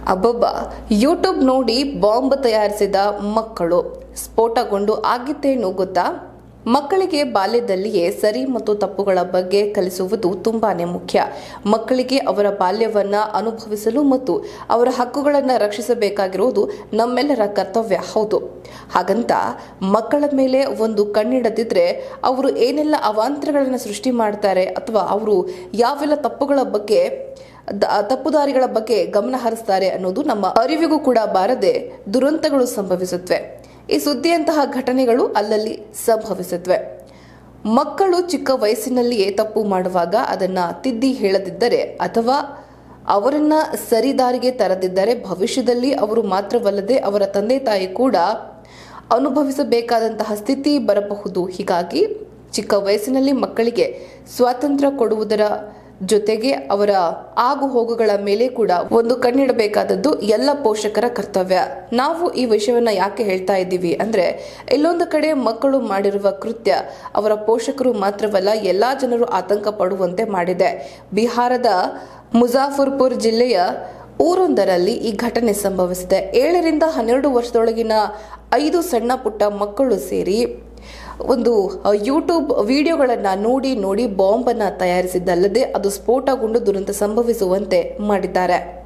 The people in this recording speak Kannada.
ಅಬ್ಬಬ್ಬ ಯೂಟ್ಯೂಬ್ ನೋಡಿ ಬಾಂಬ್ ತಯಾರಿಸಿದ ಮಕ್ಕಳು ಸ್ಫೋಟಗೊಂಡು ಆಗಿತ್ತೇನು ಗೊತ್ತಾ ಮಕ್ಕಳಿಗೆ ಬಾಲ್ಯದಲ್ಲಿಯೇ ಸರಿ ಮತ್ತು ತಪ್ಪುಗಳ ಬಗ್ಗೆ ಕಲಿಸುವುದು ತುಂಬಾನೇ ಮುಖ್ಯ ಮಕ್ಕಳಿಗೆ ಅವರ ಬಾಲ್ಯವನ್ನ ಅನುಭವಿಸಲು ಮತ್ತು ಅವರ ಹಕ್ಕುಗಳನ್ನು ರಕ್ಷಿಸಬೇಕಾಗಿರುವುದು ನಮ್ಮೆಲ್ಲರ ಕರ್ತವ್ಯ ಹೌದು ಹಾಗಂತ ಮಕ್ಕಳ ಮೇಲೆ ಒಂದು ಕಣ್ಣಿಡದಿದ್ರೆ ಅವರು ಏನೆಲ್ಲ ಅವಾಂತರಗಳನ್ನು ಸೃಷ್ಟಿ ಮಾಡ್ತಾರೆ ಅಥವಾ ಅವರು ಯಾವೆಲ್ಲ ತಪ್ಪುಗಳ ಬಗ್ಗೆ ದ- ತಪ್ಪುದಾರಿಗಳ ಬಗ್ಗೆ ಗಮನ ಹರಿಸ್ತಾರೆ ಅನ್ನೋದು ನಮ್ಮ ಅರಿವಿಗೂ ಕೂಡ ಬಾರದೆ ದುರಂತಗಳು ಸಂಭವಿಸುತ್ತವೆ ಈ ಸುದ್ದಿಯಂತಹ ಘಟನೆಗಳು ಅಲ್ಲಲ್ಲಿ ಸಂಭವಿಸುತ್ತವೆ ಮಕ್ಕಳು ಚಿಕ್ಕ ವಯಸ್ಸಿನಲ್ಲಿಯೇ ತಪ್ಪು ಮಾಡುವಾಗ ಅದನ್ನ ತಿದ್ದಿ ಹೇಳದಿದ್ದರೆ ಅಥವಾ ಅವರನ್ನ ಸರಿದಾರಿಗೆ ತರದಿದ್ದರೆ ಭವಿಷ್ಯದಲ್ಲಿ ಅವರು ಮಾತ್ರವಲ್ಲದೆ ಅವರ ತಂದೆ ತಾಯಿ ಕೂಡ ಅನುಭವಿಸಬೇಕಾದಂತಹ ಸ್ಥಿತಿ ಬರಬಹುದು ಹೀಗಾಗಿ ಚಿಕ್ಕ ವಯಸ್ಸಿನಲ್ಲಿ ಮಕ್ಕಳಿಗೆ ಸ್ವಾತಂತ್ರ್ಯ ಕೊಡುವುದರ ಜೊತೆಗೆ ಅವರ ಆಗು ಹೋಗುಗಳ ಮೇಲೆ ಕೂಡ ಒಂದು ಕಣ್ಣಿಡಬೇಕಾದದ್ದು ಎಲ್ಲ ಪೋಷಕರ ಕರ್ತವ್ಯ ನಾವು ಈ ವಿಷಯವನ್ನ ಯಾಕೆ ಹೇಳ್ತಾ ಇದ್ದೀವಿ ಅಂದ್ರೆ ಎಲ್ಲೊಂದು ಕಡೆ ಮಕ್ಕಳು ಮಾಡಿರುವ ಕೃತ್ಯ ಅವರ ಪೋಷಕರು ಮಾತ್ರವಲ್ಲ ಎಲ್ಲಾ ಜನರು ಆತಂಕ ಪಡುವಂತೆ ಮಾಡಿದೆ ಬಿಹಾರದ ಮುಜಾಫರ್ಪುರ್ ಜಿಲ್ಲೆಯ ಊರೊಂದರಲ್ಲಿ ಈ ಘಟನೆ ಸಂಭವಿಸಿದೆ ಏಳರಿಂದ ಹನ್ನೆರಡು ವರ್ಷದೊಳಗಿನ ಐದು ಸಣ್ಣ ಪುಟ್ಟ ಮಕ್ಕಳು ಸೇರಿ ಒಂದು ಯೂಟ್ಯೂಬ್ ವಿಡಿಯೋಗಳನ್ನು ನೋಡಿ ನೋಡಿ ಬಾಂಬ್ ಅನ್ನ ತಯಾರಿಸಿದ್ದಲ್ಲದೆ ಅದು ಸ್ಫೋಟಗೊಂಡು ದುರಂತ ಸಂಭವಿಸುವಂತೆ ಮಾಡಿದ್ದಾರೆ